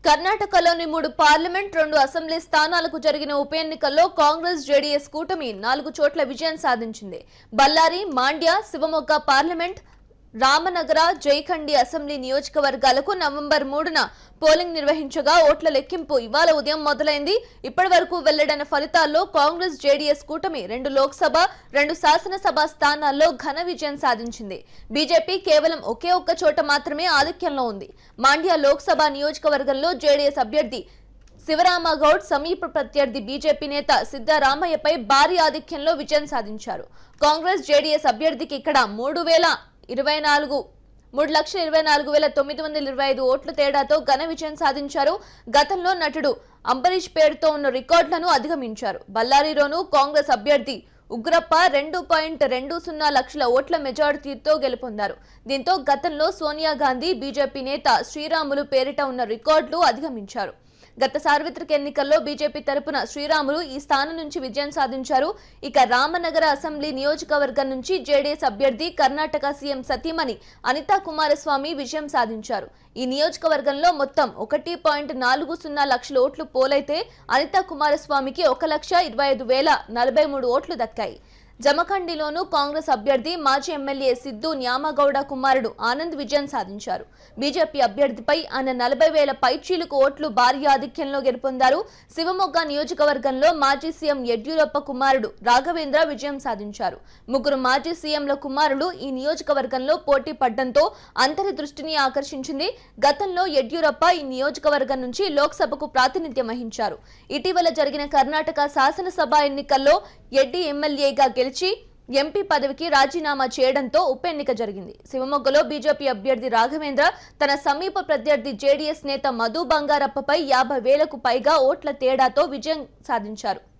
కర్ణాటకలోని మూడు పార్లమెంట్ రెండు అసెంబ్లీ స్థానాలకు జరిగిన ఉప ఎన్నికల్లో కాంగ్రెస్ జేడీఎస్ కూటమి నాలుగు చోట్ల విజయం సాధించింది బళ్ళారి మాండ్య శివమొగ్గ పార్లమెంట్ రామనగర జైఖండి అసెంబ్లీ నియోజకవర్గాలకు నవంబర్ మూడున పోలింగ్ నిర్వహించగా ఓట్ల లెక్కింపు ఇవాళ ఉదయం మొదలైంది ఇప్పటి వరకు వెల్లడైన ఫలితాల్లో కాంగ్రెస్ జేడీఎస్ కూటమి రెండు లోక్సభ రెండు శాసనసభ స్థానాల్లో ఘన విజయం సాధించింది బీజేపీ కేవలం ఒకే ఒక్క చోట మాత్రమే ఆధిక్యంలో ఉంది మాండ్య లోక్సభ నియోజకవర్గంలో జేడీఎస్ అభ్యర్థి శివరామగౌడ్ సమీప ప్రత్యర్థి బీజేపీ నేత సిద్దరామయ్యపై భారీ ఆధిక్యంలో విజయం సాధించారు కాంగ్రెస్ జేడీఎస్ అభ్యర్థికి ఇక్కడ మూడు వేల ఇరవై నాలుగు మూడు లక్షల ఇరవై నాలుగు వేల తొమ్మిది వందల ఇరవై ఐదు ఓట్ల తేడాతో ఘన విజయం సాధించారు గతంలో నటుడు అంబరీష్ పేరుతో ఉన్న రికార్డులను అధిగమించారు బళ్ళారిలోనూ కాంగ్రెస్ అభ్యర్థి ఉగ్రప్ప రెండు పాయింట్ రెండు సున్నా లక్షల ఓట్ల మెజారిటీతో గెలుపొందారు దీంతో గతంలో సోనియా గాంధీ బీజేపీ నేత శ్రీరాములు పేరిట ఉన్న రికార్డులు అధిగమించారు గత సార్వత్రిక ఎన్నికల్లో బీజేపీ తరపున శ్రీరాములు ఈ స్థానం నుంచి విజయం సాధించారు ఇక రామనగర అసెంబ్లీ నియోజకవర్గం నుంచి జేడీఎస్ అభ్యర్థి కర్ణాటక సీఎం సతీమణి అనితా కుమారస్వామి విజయం సాధించారు ఈ నియోజకవర్గంలో మొత్తం ఒకటి పాయింట్ నాలుగు సున్నా లక్షల ఓట్లు పోలైతే అనితా కుమారస్వామికి ఒక లక్ష ఇరవై ఐదు వేల నలభై మూడు ఓట్లు దక్కాయి జమఖండిలోనూ కాంగ్రెస్ అభ్యర్థి మాజీ ఎమ్మెల్యే సిద్దు న్యామగౌడ కుమారుడు ఆనంద్ విజయం సాధించారు బీజేపీ అభ్యర్థిపై ఆయన నలభై వేల పైచీలకు ఓట్లు భారీ ఆధిక్యంలో గెలుపొందారు శివమొగ్గ నియోజకవర్గంలో మాజీ సీఎం యడ్యూరప్ప కుమారుడు రాఘవేంద్ర విజయం సాధించారు ముగ్గురు మాజీ సీఎంల కుమారులు ఈ నియోజకవర్గంలో పోటీ పడ్డంతో అందరి దృష్టిని ఆకర్షించింది గతంలో యడ్యూరప్ప ఈ నియోజకవర్గం నుంచి లోక్సభకు ప్రాతినిధ్యం వహించారు ఇటీవల జరిగిన కర్ణాటక శాసనసభ ఎన్నికల్లో ఎడ్డి ఎమ్మెల్యేగా గెలిచి ఎంపీ పదవికి రాజీనామా చేయడంతో ఉప ఎన్నిక జరిగింది శివమొగ్గలో బీజేపీ అభ్యర్థి రాఘవేంద్ర తన సమీప ప్రత్యర్థి జేడీఎస్ నేత మధు బంగారప్పపై యాభై వేలకు పైగా ఓట్ల తేడాతో విజయం సాధించారు